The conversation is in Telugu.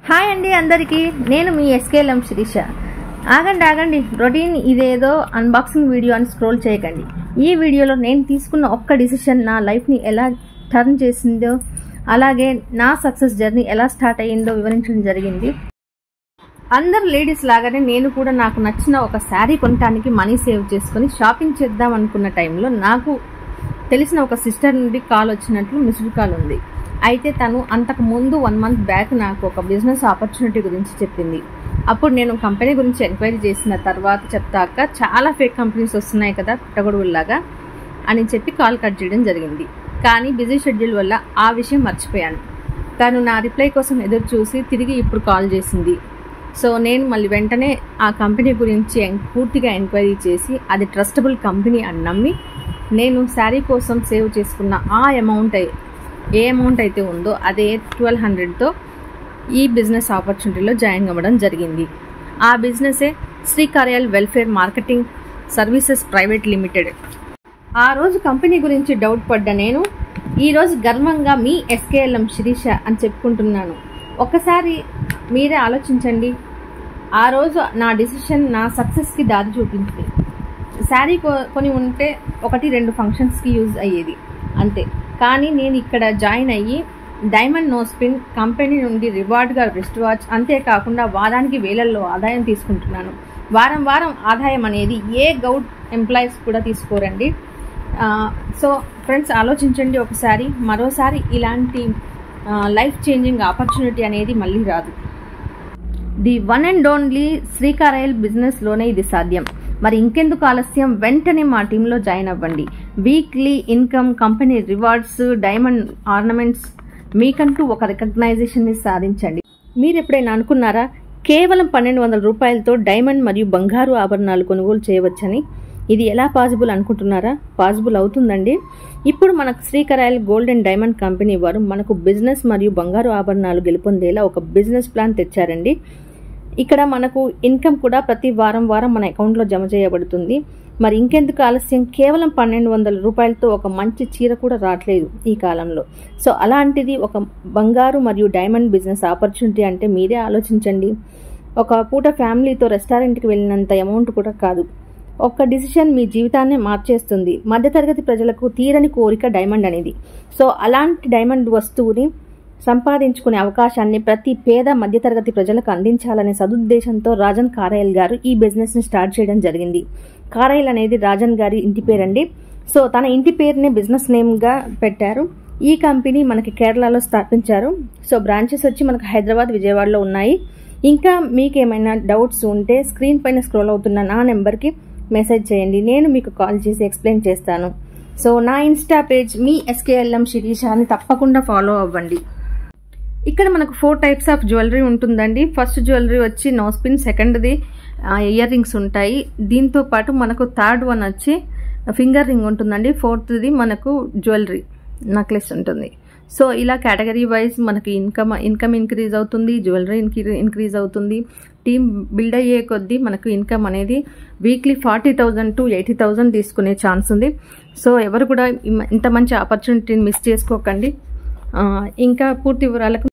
హాయ్ అండి అందరికీ నేను మీ ఎస్కేఎల్ఎం శిరీష ఆగండి ఆగండి రొటీన్ ఇదేదో అన్బాక్సింగ్ వీడియో అని స్క్రోల్ చేయకండి ఈ వీడియోలో నేను తీసుకున్న ఒక్క డిసిషన్ నా లైఫ్ని ఎలా టర్న్ చేసిందో అలాగే నా సక్సెస్ జర్నీ ఎలా స్టార్ట్ అయ్యిందో వివరించడం జరిగింది అందరు లేడీస్ లాగానే నేను కూడా నాకు నచ్చిన ఒక శారీ కొనడానికి మనీ సేవ్ చేసుకొని షాపింగ్ చేద్దాం అనుకున్న టైంలో నాకు తెలిసిన ఒక సిస్టర్ నుండి కాల్ వచ్చినట్లు మిస్డ్ కాల్ ఉంది అయితే తను అంతకు ముందు వన్ మంత్ బ్యాక్ నాకు ఒక బిజినెస్ ఆపర్చునిటీ గురించి చెప్పింది అప్పుడు నేను కంపెనీ గురించి ఎంక్వైరీ చేసిన తర్వాత చెప్తాక చాలా ఫేక్ కంపెనీస్ వస్తున్నాయి కదా పుట్టగొడుగుల్లాగా అని చెప్పి కాల్ కట్ చేయడం జరిగింది కానీ బిజీ షెడ్యూల్ వల్ల ఆ విషయం మర్చిపోయాను తను నా రిప్లై కోసం ఎదురు చూసి తిరిగి ఇప్పుడు కాల్ చేసింది సో నేను మళ్ళీ వెంటనే ఆ కంపెనీ గురించి ఎం- పూర్తిగా ఎంక్వైరీ చేసి అది ట్రస్టబుల్ కంపెనీ అని నమ్మి నేను శారీ కోసం సేవ్ చేసుకున్న ఆ అమౌంట్ అయి- ఏ అమౌంట్ అయితే ఉందో అదే ట్వెల్వ్ హండ్రెడ్తో ఈ బిజినెస్ ఆపర్చునిటీలో జాయిన్ అవ్వడం జరిగింది ఆ బిజినెసే శ్రీ కార్యాల్ welfare marketing services private limited ఆ రోజు కంపెనీ గురించి డౌట్ పడ్డ నేను ఈరోజు గర్వంగా మీ ఎస్కేఎల్ఎం శిరీష అని చెప్పుకుంటున్నాను ఒక్కసారి మీరే ఆలోచించండి ఆ రోజు నా డిసిషన్ నా సక్సెస్కి దారి చూపించింది శారీ కొ- కొని ఉంటే ఒకటి రెండు ఫంక్షన్స్కి యూజ్ అయ్యేది అంతే కానీ నేను ఇక్కడ జాయిన్ అయ్యి డైమండ్ నో స్పిన్ కంపెనీ నుండి రివార్డ్గా రిస్ట్ వాచ్ అంతేకాకుండా వారానికి వేలల్లో ఆదాయం తీసుకుంటున్నాను వారం వారం ఆదాయం అనేది ఏ గౌడ్ ఎంప్లాయీస్ కూడా తీసుకోరండి ఆ, సో ఫ్రెండ్స్ ఆలోచించండి ఒకసారి మరోసారి ఇలాంటి లైఫ్ చేంజింగ్ ఆపర్చునిటీ అనేది మళ్ళీ రాదు ది వన్ అండ్ ఓన్లీ శ్రీకారాయల్ బిజినెస్లోనే ఇది సాధ్యం మరి ఇంకెందుకు ఆలస్యం వెంటనే మా టీంలో జాయిన్ అవ్వండి weekly income company rewards diamond ornaments మీకంటూ ఒక రికగ్నైజేషన్ని సాధించండి మీరు ఎప్పుడైనా అనుకున్నారా కేవలం పన్నెండు వందల రూపాయలతో డైమండ్ మరియు బంగారు ఆభరణాలు కొనుగోలు చేయవచ్చని ఇది ఎలా పాసిబుల్ అనుకుంటున్నారా పాసిబుల్ అవుతుందండి ఇప్పుడు మనకు శ్రీకరాయల్ గోల్డ్ అండ్ డైమండ్ కంపెనీ వారు మనకు బిజినెస్ మరియు బంగారు ఆభరణాలు గెలుపొందేలా ఒక బిజినెస్ ప్లాన్ తెచ్చారండి ఇక్కడ మనకు ఇన్కమ్ కూడా ప్రతి వారం వారం మన అకౌంట్లో జమ చేయబడుతుంది మరి ఇంకెందుకు ఆలస్యం కేవలం పన్నెండు వందల రూపాయలతో ఒక మంచి చీర కూడా రావట్లేదు ఈ కాలంలో సో అలాంటిది ఒక బంగారు మరియు డైమండ్ బిజినెస్ ఆపర్చునిటీ అంటే మీరే ఆలోచించండి ఒక పూట ఫ్యామిలీతో రెస్టారెంట్కి వెళ్ళినంత అమౌంట్ కూడా కాదు ఒక్క డిసిషన్ మీ జీవితాన్ని మార్చేస్తుంది మధ్యతరగతి ప్రజలకు తీరని కోరిక డైమండ్ అనేది సో అలాంటి డైమండ్ వస్తువుని సంపాదించుకునే అవకాశాన్ని ప్రతి పేద మధ్యతరగతి ప్రజలకు అందించాలనే సదుద్దేశంతో రాజన్ కారాయల్ గారు ఈ బిజినెస్ ని స్టార్ట్ చేయడం జరిగింది కారాయల్ అనేది రాజన్ గారి ఇంటి పేరండి సో తన ఇంటి పేరుని బిజినెస్ నేమ్ గా పెట్టారు ఈ కంపెనీ మనకి కేరళలో స్థాపించారు సో బ్రాంచెస్ వచ్చి మనకు హైదరాబాద్ విజయవాడలో ఉన్నాయి ఇంకా మీకు ఏమైనా డౌట్స్ ఉంటే స్క్రీన్ పైన స్క్రోల్ అవుతున్న నా నెంబర్కి మెసేజ్ చేయండి నేను మీకు కాల్ చేసి ఎక్స్ప్లెయిన్ చేస్తాను సో నా ఇన్స్టా పేజ్ మీ ఎస్కేఎల్ఎం శిరీష అని తప్పకుండా ఫాలో అవ్వండి ఇక్కడ మనకు ఫోర్ టైప్స్ ఆఫ్ జ్యువెలరీ ఉంటుందండి ఫస్ట్ జ్యువెలరీ వచ్చి నో స్పిన్ సెకండ్ది ఇయర్ రింగ్స్ ఉంటాయి దీంతో పాటు మనకు థర్డ్ వన్ వచ్చి ఫింగర్ రింగ్ ఉంటుందండి ఫోర్త్ది మనకు జ్యువెలరీ నెక్లెస్ ఉంటుంది సో ఇలా కేటగిరీ వైజ్ మనకి ఇన్కమ్ ఇన్కమ్ ఇంక్రీజ్ అవుతుంది జ్యువెలరీ ఇంక్రీజ్ అవుతుంది టీమ్ బిల్డ్ అయ్యే కొద్దీ మనకు ఇన్కమ్ అనేది weekly forty thousand to eighty thousand తీసుకునే ఛాన్స్ ఉంది సో ఎవరు కూడా ఇమ- ఇంత మంచి ఆపర్చునిటీని మిస్ చేసుకోకండి ఆ, ఇంకా పూర్తి వివరాలకు